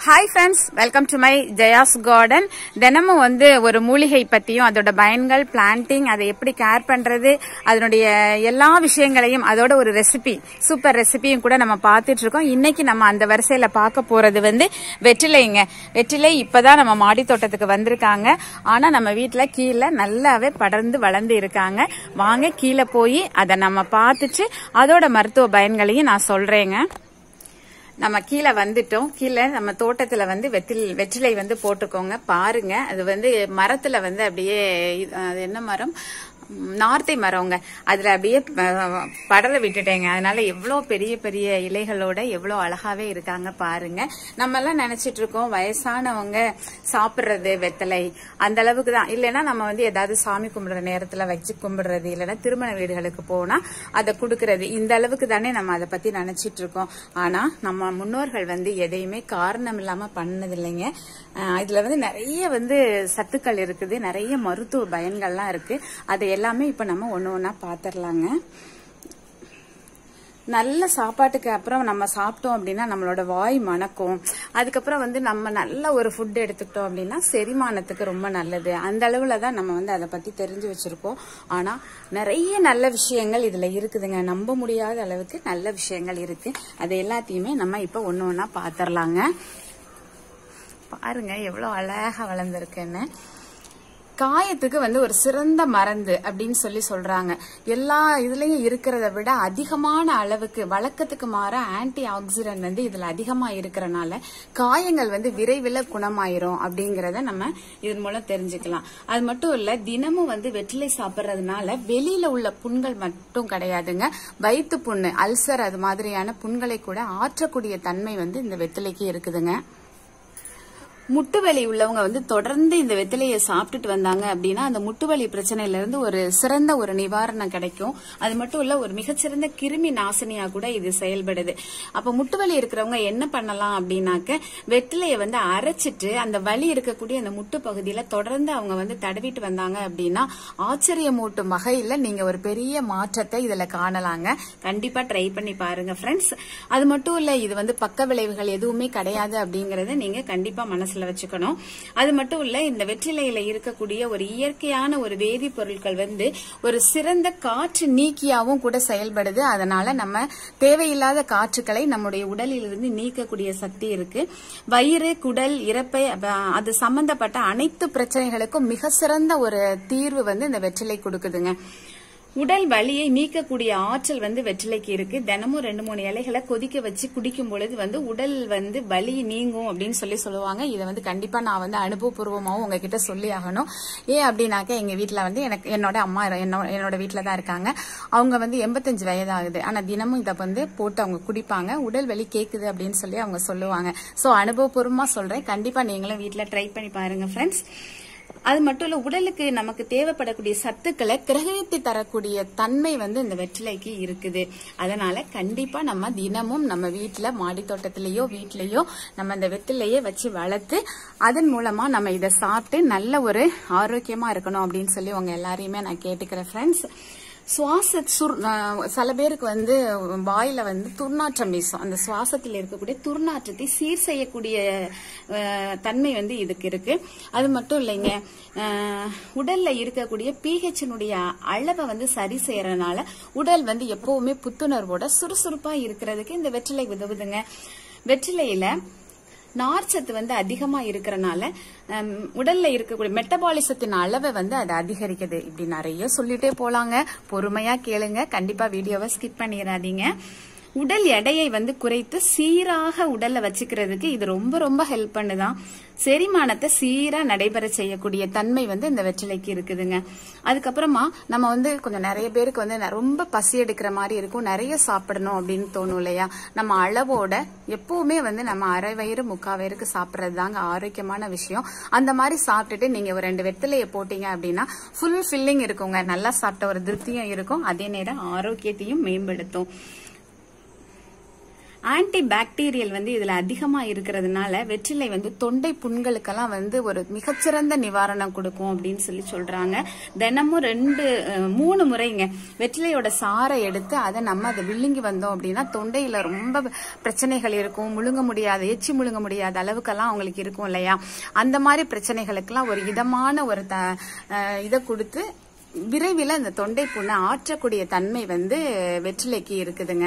hi friends welcome to my Jaya's garden தினமும் வந்து ஒரு மூலிகை பத்தியும் அதோட பயன்கள் பிளான்டிங் அதை எப்படி கேர் பண்றது அதனுடைய எல்லா விஷயங்களையும் அதோட ஒரு ரெசிபி சூப்பர் ரெசிபியும் கூட நம்ம பார்த்துட்டு இருக்கோம் இன்னைக்கு நம்ம அந்த வரிசையில பார்க்க போறது வந்து வெற்றிலைங்க வெற்றிலை இப்பதான் நம்ம மாடி தோட்டத்துக்கு வந்திருக்காங்க ஆனா நம்ம வீட்டுல கீழே நல்லாவே படர்ந்து வளர்ந்து இருக்காங்க வாங்க கீழே போய் அதை நம்ம பார்த்துட்டு அதோட மருத்துவ பயன்களையும் நான் சொல்றேங்க நம்ம கீழே வந்துட்டோம் கீழே நம்ம தோட்டத்துல வந்து வெற்றில் வெற்றிலை வந்து போட்டுக்கோங்க பாருங்க அது வந்து மரத்துல வந்து அப்படியே இது- அது என்ன மரம் ம், நார்த்தை மரங்க அதுல அப்படியே ப- படர விட்டுட்டேங்க அதனால எவ்வளவு பெரிய பெரிய இலைகளோட எவ்வளவு அழகாவே இருக்காங்க பாருங்க நம்ம எல்லாம் நினைச்சிட்டு இருக்கோம் வயசானவங்க சாப்பிடுறது வெத்தலை அந்த அளவுக்கு தான் இல்லைன்னா நம்ம வந்து ஏதாவது சாமி கும்பிடுற நேரத்துல வச்சு கும்பிடுறது இல்லைன்னா திருமண வீடுகளுக்கு போனா அதை கொடுக்கறது இந்த அளவுக்கு தானே நம்ம அதை பத்தி நினைச்சிட்டு இருக்கோம் ஆனா நம்ம முன்னோர்கள் வந்து எதையுமே காரணம் இல்லாம பண்ணது இல்லைங்க அஹ் இதுல வந்து நிறைய வந்து சத்துக்கள் இருக்குது நிறைய மருத்துவ பயன்கள்லாம் இருக்கு அதை எல்லாமே இப்ப நம்ம ஒண்ணு ஒண்ணா பாத்திரலாங்க நல்ல சாப்பாட்டுக்கு அப்புறம் நம்ம சாப்பிட்டோம் அப்படின்னா நம்மளோட வாய் மணக்கும் அதுக்கப்புறம் வந்து நம்ம நல்ல ஒரு ஃபுட் எடுத்துக்கிட்டோம் அப்படின்னா செரிமானத்துக்கு ரொம்ப நல்லது அந்த அளவுல தான் நம்ம வந்து அதை பத்தி தெரிஞ்சு வச்சிருக்கோம் ஆனா நிறைய நல்ல விஷயங்கள் இதுல இருக்குதுங்க நம்ப முடியாத அளவுக்கு நல்ல விஷயங்கள் இருக்கு அது எல்லாத்தையுமே நம்ம இப்ப ஒண்ணு ஒண்ணா பாத்திரலாங்க பாருங்க எவ்வளவு அழகா வளர்ந்துருக்குன்னு காயத்துக்கு வந்து ஒரு சிறந்த மருந்து அப்படின்னு சொல்லி சொல்றாங்க எல்லா இதுலயும் இருக்கிறத விட அதிகமான அளவுக்கு வழக்கத்துக்கு மாற ஆன்டி ஆக்சிடென்ட் வந்து இதுல அதிகமா இருக்கிறனால காயங்கள் வந்து விரைவில் குணமாயிரும் அப்படிங்கறத நம்ம இதன் மூலம் தெரிஞ்சுக்கலாம் அது மட்டும் இல்ல தினமும் வந்து வெற்றிலை சாப்பிடுறதுனால வெளியில உள்ள புண்கள் மட்டும் கிடையாதுங்க வயிற்று புண்ணு அல்சர் அது மாதிரியான புண்களை கூட ஆற்றக்கூடிய தன்மை வந்து இந்த வெற்றிலைக்கு இருக்குதுங்க முட்டு வலி உள்ளவங்க வந்து தொடர்ந்து இந்த வெத்திலையை சாப்பிட்டுட்டு வந்தாங்க அப்படின்னா அந்த முட்டு வலி பிரச்சனையில இருந்து ஒரு சிறந்த ஒரு நிவாரணம் கிடைக்கும் அது மட்டும் இல்ல ஒரு மிகச்சிறந்த கிருமி நாசினியா கூட இது செயல்படுது அப்ப முட்டு வலி இருக்கிறவங்க என்ன பண்ணலாம் அப்படின்னாக்க வெற்றிலையை வந்து அரைச்சிட்டு அந்த வலி இருக்கக்கூடிய அந்த முட்டு பகுதியில தொடர்ந்து அவங்க வந்து தடவிட்டு வந்தாங்க அப்படின்னா ஆச்சரியமூட்டும் வகையில நீங்க ஒரு பெரிய மாற்றத்தை இதுல காணலாங்க கண்டிப்பா ட்ரை பண்ணி பாருங்க ஃப்ரெண்ட்ஸ் அது மட்டும் இல்ல இது வந்து பக்க விளைவுகள் எதுவுமே கிடையாது அப்படிங்கறத நீங்க கண்டிப்பா மனசுல வச்சுக்கணும் அது மட்டும் இல்ல இந்த வெற்றிலையில இருக்கக்கூடிய ஒரு இயற்கையான ஒரு வேதிப்பொருட்கள் வந்து ஒரு சிறந்த காற்று நீக்கியாவும் கூட செயல்படுது அதனால நம்ம தேவையில்லாத காற்றுக்களை நம்முடைய உடலில் இருந்து நீக்கக்கூடிய சக்தி இருக்கு வயிறு குடல் இறப்பை அப்ப அது சம்பந்தப்பட்ட அனைத்து பிரச்சனைகளுக்கும் மிக சிறந்த ஒரு தீர்வு வந்து இந்த வெற்றிலை கொடுக்குதுங்க உடல் வலியை நீக்கக்கூடிய ஆற்றல் வந்து வெற்றிலைக்கு இருக்கு தினமும் ரெண்டு மூணு இலைகளை கொதிக்க வச்சு குடிக்கும் பொழுது வந்து உடல் வந்து வலி நீங்கும் அப்படின்னு சொல்லி சொல்லுவாங்க இதை வந்து கண்டிப்பா நான் வந்து அனுபவபூர்வமாவும் உங்ககிட்ட சொல்லி ஆகணும் ஏன் அப்படின்னாக்க எங்க வீட்ல வந்து எனக்கு என்னோட அம்மா என்னோ- என்னோட வீட்ல தான் இருக்காங்க அவங்க வந்து எண்பத்தஞ்சு வயதாகுது ஆனா தினமும் இதை வந்து போட்டு அவங்க குடிப்பாங்க உடல் வலி கேக்குது அப்படின்னு சொல்லி அவங்க சொல்லுவாங்க சோ அனுபவபூர்வமா சொல்றேன் கண்டிப்பா நீங்களும் வீட்ல ட்ரை பண்ணி பாருங்க ஃப்ரெண்ட்ஸ் அது மட்டும் இல்ல உடலுக்கு நமக்கு தேவைப்படக்கூடிய சத்துக்களை கிரகித்து தரக்கூடிய தன்மை வந்து இந்த வெற்றிலைக்கு இருக்குது அதனால கண்டிப்பா நம்ம தினமும் நம்ம வீட்டுல மாடி தோட்டத்திலேயோ வீட்லயோ நம்ம இந்த வெற்றிலையே வச்சு வளர்த்து அதன் மூலமா நம்ம இதை சாப்பிட்டு நல்ல ஒரு ஆரோக்கியமா இருக்கணும் அப்படின்னு சொல்லி உங்க எல்லாரையுமே நான் கேட்டுக்கிறேன் ஃப்ரெண்ட்ஸ் சுவாச சுர் அஹ் சில பேருக்கு வந்து வாயில வந்து துர்நாற்றம் வீசும் அந்த சுவாசத்தில் இருக்கக்கூடிய துர்நாற்றத்தை சீர் செய்யக்கூடிய அஹ், தன்மை வந்து இதுக்கு இருக்கு அது மட்டும் இல்லைங்க அஹ், உடல்ல இருக்கக்கூடிய பிஹெச்னுடைய அளவை வந்து சரி செய்யறதுனால உடல் வந்து எப்பவுமே புத்துணர்வோட சுறுசுறுப்பா இருக்கிறதுக்கு இந்த வெற்றிலை உதவுதுங்க வெற்றிலையில நார்ச்சத்து வந்து அதிகமா இருக்கறனால ஹம், உடல்ல இருக்கக்கூடிய மெட்டபாலிசத்தின் அளவை வந்து அது அதிகரிக்குது இப்படி நிறைய சொல்லிட்டே போலாங்க பொறுமையா கேளுங்க கண்டிப்பா வீடியோவை ஸ்கிப் பண்ணிடாதீங்க உடல் எடையை வந்து குறைத்து சீராக உடல்ல வச்சுக்கிறதுக்கு இது ரொம்ப ரொம்ப ஹெல்ப் பண்ணுதான் செரிமானத்தை சீரா நடைபெற செய்யக்கூடிய தன்மை வந்து இந்த வெற்றிலைக்கு இருக்குதுங்க அதுக்கப்புறமா நம்ம வந்து கொஞ்சம் நிறைய பேருக்கு வந்து ந- ரொம்ப பசி எடுக்கிற மாதிரி இருக்கும் நிறைய சாப்பிடணும் அப்படின்னு தோணும் இல்லையா நம்ம அளவோட எப்பவுமே வந்து நம்ம அரை வயிறு முக்கா வயிறுக்கு சாப்பிடுறது தாங்க ஆரோக்கியமான விஷயம் அந்த மாதிரி சாப்பிட்டுட்டு நீங்க ஒரு ரெண்டு வெத்திலையை போட்டீங்க அப்படின்னா ஃபுல் ஃபில்லிங் இருக்குங்க நல்லா சாப்பிட்ட ஒரு திருப்தியும் இருக்கும் அதே நேரம் ஆரோக்கியத்தையும் மேம்படுத்தும் ஆன்டி பாக்டீரியல் வந்து இதுல அதிகமா இருக்கிறதுனால வெற்றிலை வந்து தொண்டை புண்களுக்கெல்லாம் வந்து ஒரு மிகச்சிறந்த நிவாரணம் கொடுக்கும் அப்படின்னு சொல்லி சொல்றாங்க தினமும் ரெண்டு அஹ், மூணு முறைங்க வெற்றிலையோட சாறை எடுத்து அதை நம்ம அதை விழுங்கி வந்தோம் அப்படின்னா தொண்டையில ரொம்ப பிரச்சனைகள் இருக்கும் முழுங்க முடியாத எச்சி முழுங்க முடியாத அளவுக்கெல்லாம் அவங்களுக்கு இருக்கும் இல்லையா அந்த மாதிரி பிரச்சனைகளுக்கெல்லாம் ஒரு இதமான ஒரு த அஹ், இதை கொடுத்து விரைவில் அந்த தொண்டை புண்ணை ஆற்றக்கூடிய தன்மை வந்து வெற்றிலைக்கு இருக்குதுங்க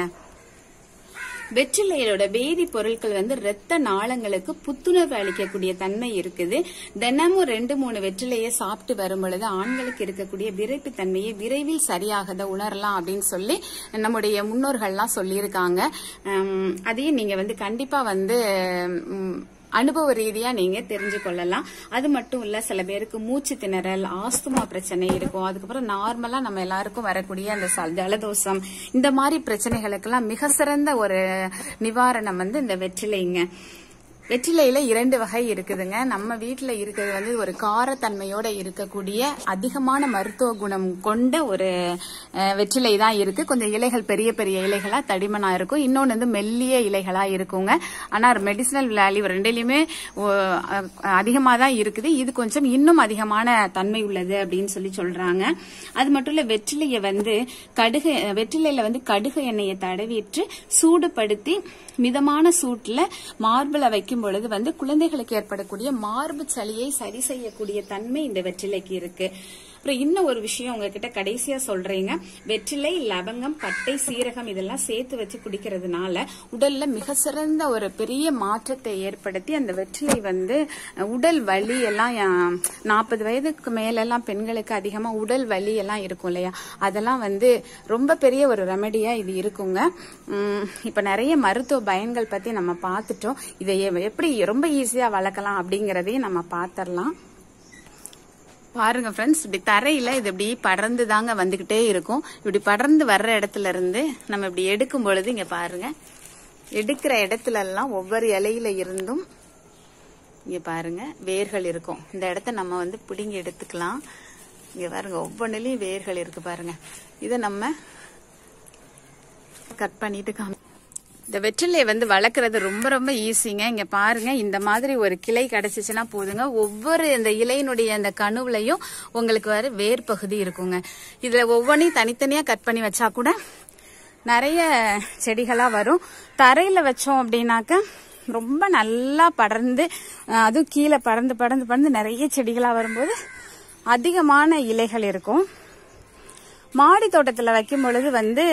வெற்றிலையோட வேதி பொருட்கள் வந்து இரத்த நாளங்களுக்கு புத்துணர்வு அளிக்கக்கூடிய தன்மை இருக்குது தினமும் ரெண்டு மூணு வெற்றிலையை சாப்பிட்டு வரும் பொழுது ஆண்களுக்கு இருக்கக்கூடிய விரைப்பு தன்மையை விரைவில் சரியாகத உணரலாம் அப்படின்னு சொல்லி நம்முடைய முன்னோர்கள்லாம் சொல்லியிருக்காங்க உம், அதையும் நீங்க வந்து கண்டிப்பா வந்து உம், அனுபவ ரீதியா நீங்க தெரிஞ்சு கொள்ளலாம் அது மட்டும் இல்ல சில பேருக்கு மூச்சு திணறல் ஆஸ்துமா பிரச்சனை இருக்கும் அதுக்கப்புறம் நார்மலா நம்ம எல்லாருக்கும் வரக்கூடிய அந்த சல்- ஜலதோஷம் இந்த மாதிரி பிரச்சனைகளுக்கெல்லாம் மிக சிறந்த ஒரு நிவாரணம் வந்து இந்த வெற்றிலைங்க வெற்றிலையில இரண்டு வகை இருக்குதுங்க நம்ம வீட்ல இருக்கிறது வந்து ஒரு காரத்தன்மையோட இருக்கக்கூடிய அதிகமான மருத்துவ குணம் கொண்ட ஒரு அஹ், வெற்றிலை தான் இருக்கு கொஞ்சம் இலைகள் பெரிய பெரிய இலைகளா தடிமனா இருக்கும் இன்னொன்னு வந்து மெல்லிய இலைகளா இருக்குங்க ஆனா மெடிசினல் வேல்யூ ரெண்டுலயுமே அதிகமா தான் இருக்குது இது கொஞ்சம் இன்னும் அதிகமான தன்மை உள்ளது அப்படின்னு சொல்லி சொல்றாங்க அது மட்டும் இல்ல வெற்றிலையை வந்து கடுகு வெற்றிலையில வந்து கடுகு எண்ணெயை தடவிட்டு சூடுபடுத்தி மிதமான சூட்டுல மார்பிள வைக்கும் பொழுது வந்து குழந்தைகளுக்கு ஏற்படக்கூடிய மார்பு சளியை சரி செய்யக்கூடிய தன்மை இந்த வெற்றிலைக்கு இருக்கு அப்புறம் இன்னும் ஒரு விஷயம் உங்ககிட்ட கடைசியா சொல்றீங்க வெற்றிலை லவங்கம் பட்டை சீரகம் இதெல்லாம் சேர்த்து வச்சு குடிக்கிறதுனால உடல்ல மிக சிறந்த ஒரு பெரிய மாற்றத்தை ஏற்படுத்தி அந்த வெற்றிலை வந்து அஹ், உடல் வலி எல்லாம் நாற்பது வயதுக்கு மேல எல்லாம் பெண்களுக்கு அதிகமா உடல் வலி எல்லாம் இருக்கும் இல்லையா அதெல்லாம் வந்து ரொம்ப பெரிய ஒரு ரெமெடியா இது இருக்குங்க உம், இப்ப நிறைய மருத்துவ பயன்கள் பத்தி நம்ம பார்த்துட்டோம் இதை எ- எப்படி ரொம்ப ஈஸியா வளர்க்கலாம் அப்படிங்கறதையும் நம்ம பார்த்திடலாம் பாருங்க ஃப்ரெண்ட்ஸ் இப்படி தரையில இது இப்படி படர்ந்து தாங்க வந்துகிட்டே இருக்கும் இப்படி படர்ந்து வர்ற இடத்துல இருந்து நம்ம இப்படி எடுக்கும் பொழுது இங்க பாருங்க எடுக்கிற இடத்துல எல்லாம் ஒவ்வொரு இலையில இருந்தும் இங்க பாருங்க வேர்கள் இருக்கும் இந்த இடத்த நம்ம வந்து பிடுங்கி எடுத்துக்கலாம் இங்க பாருங்க ஒவ்வொன்றுலயும் வேர்கள் இருக்கு பாருங்க இதை நம்ம கட் பண்ணிட்டு காமி இந்த வெற்றிலையை வந்து வளர்க்கறது ரொம்ப ரொம்ப ஈஸிங்க இங்க பாருங்க இந்த மாதிரி ஒரு கிளை கிடைச்சிச்சுன்னா போதுங்க ஒவ்வொரு இந்த இலையினுடைய அந்த கணுவுலையும் உங்களுக்கு வர வேர் பகுதி இருக்குங்க இதுல ஒவ்வொன்றையும் தனித்தனியா கட் பண்ணி வச்சா கூட நிறைய செடிகளா வரும் தரையில வச்சோம் அப்படின்னாக்க ரொம்ப நல்லா படர்ந்து அஹ், அதுவும் கீழே படர்ந்து படர்ந்து படர்ந்து நிறைய செடிகளா வரும்போது அதிகமான இலைகள் இருக்கும் மாடி தோட்டத்துல வைக்கும் பொழுது வந்து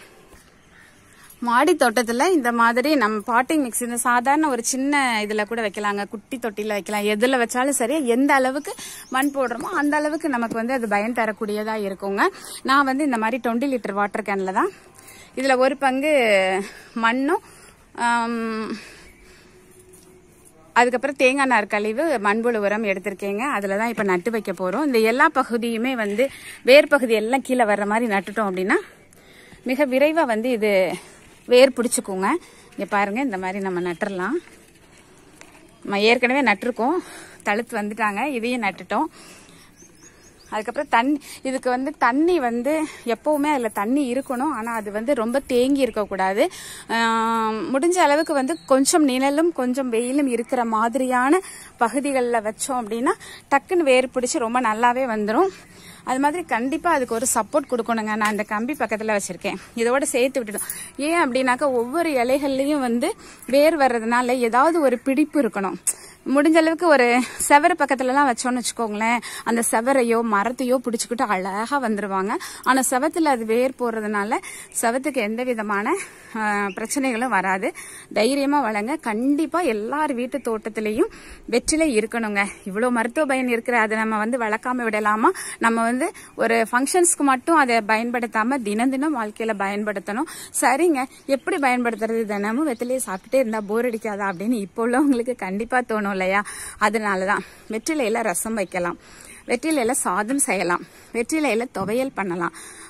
மாடி தோட்டத்துல இந்த மாதிரி நம்ம பாட்டிங் மிக்ஸ் இந்த சாதாரண ஒரு சின்ன இதுல கூட வைக்கலாங்க குட்டி தொட்டில வைக்கலாம் எதுல வச்சாலும் சரி எந்த அளவுக்கு மண் போடுறோமோ அந்த அளவுக்கு நமக்கு வந்து அது பயன் தரக்கூடியதா இருக்குங்க நான் வந்து இந்த மாதிரி டுவெண்ட்டி லிட்டர் வாட்டர் கேன்ல தான் இதுல ஒரு பங்கு மண்ணும் ஆம், அதுக்கப்புறம் தேங்காய் நார் கழிவு மண்புழு உரம் எடுத்திருக்கேங்க அதில் தான் இப்போ நட்டு வைக்க போகிறோம் இந்த எல்லா பகுதியுமே வந்து வேர் பகுதி எல்லாம் கீழே வர்ற மாதிரி நட்டுட்டோம் அப்படின்னா மிக விரைவாக வந்து இது வேர் பிடிச்சிக்குங்க இங்கே பாருங்க இந்த மாதிரி நம்ம நட்டுறலாம் நம்ம ஏற்கனவே நட்டிருக்கோம் தழுத்து வந்துட்டாங்க இதையும் நட்டுட்டோம் அதுக்கப்புறம் தண்ணி இதுக்கு வந்து தண்ணி வந்து எப்பவுமே அதில் தண்ணி இருக்கணும் ஆனால் அது வந்து ரொம்ப தேங்கி இருக்கக்கூடாது ஆம், முடிஞ்ச அளவுக்கு வந்து கொஞ்சம் நிழலும் கொஞ்சம் வெயிலும் இருக்கிற மாதிரியான பகுதிகளில் வச்சோம் அப்படின்னா டக்குன்னு வேர் பிடிச்சி ரொம்ப நல்லாவே வந்துடும் அது மாதிரி கண்டிப்பாக அதுக்கு ஒரு சப்போர்ட் கொடுக்கணுங்க நான் இந்த கம்பி பக்கத்தில் வச்சுருக்கேன் இதோட சேர்த்து விட்டுட்டோம் ஏன் அப்படின்னாக்கா ஒவ்வொரு இலைகள்லையும் வந்து வேர் வர்றதுனால ஏதாவது ஒரு பிடிப்பு இருக்கணும் முடிஞ்ச அளவுக்கு ஒரு செவரு பக்கத்துலலாம் வச்சோம்னு வச்சுக்கோங்களேன் அந்த செவரையோ மரத்தையோ பிடிச்சிக்கிட்டு அழகாக வந்துருவாங்க ஆனால் செவத்தில் அது வேர் போடுறதுனால செவத்துக்கு எந்த விதமான ஆஹ், பிரச்சனைகளும் வராது தைரியமாக வளங்க கண்டிப்பாக எல்லார் வீட்டு தோட்டத்திலையும் வெற்றிலை இருக்கணுங்க இவ்வளோ மருத்துவ பயன் இருக்கிற அதை நம்ம வந்து வளர்க்காம விடலாமா நம்ம வந்து ஒரு ஃபங்க்ஷன்ஸ்க்கு மட்டும் அதை பயன்படுத்தாம தினம் தினம் வாழ்க்கையில பயன்படுத்தணும் சரிங்க எப்படி பயன்படுத்துறது தினமும் வெற்றிலையை சாப்பிட்டுட்டே இருந்தா போர் அடிக்காதா அப்படின்னு இப்போ உள்ளவங்களுக்கு கண்டிப்பா தோணும் இல்லையா அதனாலதான் வெற்றிலையில ரசம் வைக்கலாம் வெற்றிலையில சாதம் செய்யலாம் வெற்றிலையில துவையல் பண்ணலாம்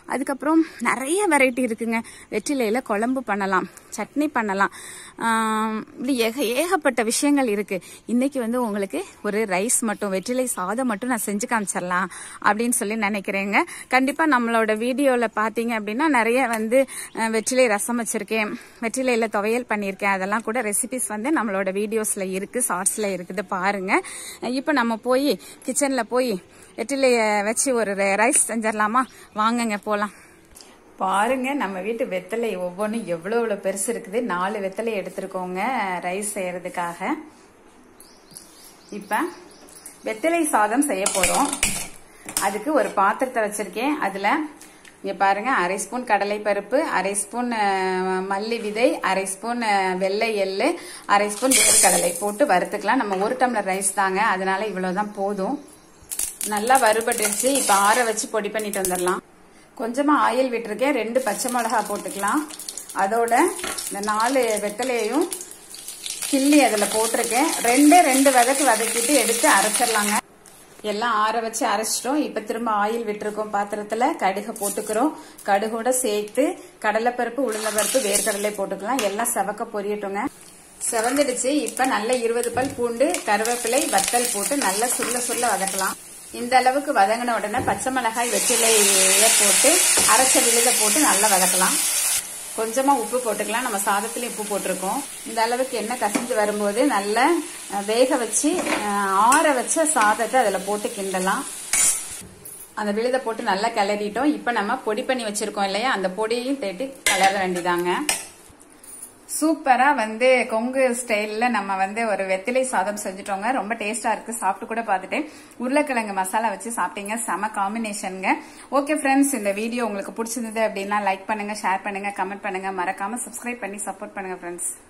அதுக்கப்புறம் நிறைய வெரைட்டி இருக்குங்க வெற்றிலையில குழம்பு பண்ணலாம் சட்னி பண்ணலாம் ஆம், இப்படி ஏக ஏகப்பட்ட விஷயங்கள் இருக்கு இன்னைக்கு வந்து உங்களுக்கு ஒரு ரைஸ் மட்டும் வெற்றிலை சாதம் மட்டும் நான் செஞ்சு காமிச்சிடலாம் அப்படின்னு சொல்லி நினைக்கிறேங்க கண்டிப்பா நம்மளோட வீடியோல பாத்தீங்க அப்படின்னா நிறைய வந்து அஹ், வெற்றிலை ரசம் வச்சிருக்கேன் வெற்றிலையில துவையல் பண்ணியிருக்கேன் அதெல்லாம் கூட ரெசிபிஸ் வந்து நம்மளோட வீடியோஸ்ல இருக்கு ஷார்ட்ஸ்ல இருக்குது பாருங்க இப்போ நம்ம போய் கிச்சன்ல போய் வெற்றிலைய வச்சு ஒரு ரைஸ் செஞ்சிடலாமா வாங்குங்க போலாம் பாருங்க நம்ம வீட்டு வெத்தலை ஒவ்வொன்றும் எவ்வளோ எவ்வளோ பெருசு இருக்குது நாலு வெத்தலை எடுத்திருக்கோங்க ரைஸ் செய்யறதுக்காக இப்ப வெத்தலை சாதம் செய்ய போறோம் அதுக்கு ஒரு பாத்திரத்தை வச்சிருக்கேன் அதுல இங்க பாருங்க அரை ஸ்பூன் கடலை பருப்பு அரை ஸ்பூன் அஹ், மல்லி விதை அரை ஸ்பூன் அஹ், வெள்ளை எள்ளு அரை ஸ்பூன் வேர்க்கடலை போட்டு வறுத்துக்கலாம் நம்ம ஒரு டம்ளர் ரைஸ் தாங்க அதனால இவ்வளவுதான் போதும் நல்லா வறுபட்டுருச்சு இப்ப ஆற வச்சு பொடி பண்ணிட்டு வந்துடலாம் கொஞ்சமா ஆயில் விட்டுருக்கேன் ரெண்டு பச்சை மிளகா போட்டுக்கலாம் அதோட இந்த நாலு வெத்தலையையும் கிள்ளி அதில் போட்டிருக்கேன் ரெண்டே ரெண்டு வதக்கு வதக்கிட்டு எடுத்து அரைச்சிடலாங்க எல்லாம் ஆற வச்சு அரைச்சிட்டோம் இப்போ திரும்ப ஆயில் விட்டுருக்கோம் பாத்திரத்தில் கடுகை போட்டுக்கிறோம் கடுகோட சேர்த்து கடலைப்பருப்பு உளுந்தப்பருப்பு வேர்க்கடலை போட்டுக்கலாம் எல்லாம் செவக்க பொரியட்டுங்க செவந்துடுச்சு இப்போ நல்ல இருபது பல் பூண்டு கருவேப்பிலை வத்தல் போட்டு நல்லா சுருள சுருள வதக்கலாம் இந்த அளவுக்கு வதங்கின உடனே பச்சை மிளகாய் வெற்றிலையை போட்டு அரைச்ச விழுத போட்டு நல்லா வதக்கலாம் கொஞ்சமா உப்பு போட்டுக்கலாம் நம்ம சாதத்துலயும் உப்பு போட்டிருக்கோம் இந்த அளவுக்கு எண்ணெய் கசிஞ்சு வரும்போது நல்லா அஹ், வேக வச்சு அஹ், ஆற வச்ச சாதத்தை அதுல போட்டு கிண்டலாம் அந்த விழுத போட்டு நல்லா கிளறிட்டோம் இப்ப நம்ம பொடி பண்ணி வச்சிருக்கோம் இல்லையா அந்த பொடியையும் தேட்டி கிளற வேண்டியதாங்க சூப்பரா வந்து கொங்கு ஸ்டைல்ல நம்ம வந்து ஒரு வெத்திலை சாதம் செஞ்சுட்டோங்க ரொம்ப டேஸ்டா இருக்கு சாப்பிட்டு கூட பார்த்துட்டேன் உருளைக்கிழங்கு மசாலா வச்சு சாப்பிட்டீங்க செம காம்பினேஷனுங்க ஓகே ஃப்ரெண்ட்ஸ் இந்த வீடியோ உங்களுக்கு பிடிச்சிருந்தது அப்படின்னா லைக் பண்ணுங்க ஷேர் பண்ணுங்க கமெண்ட் பண்ணுங்க மறக்காம சப்ஸ்கிரைப் பண்ணி சப்போர்ட் பண்ணுங்க ஃப்ரெண்ட்ஸ்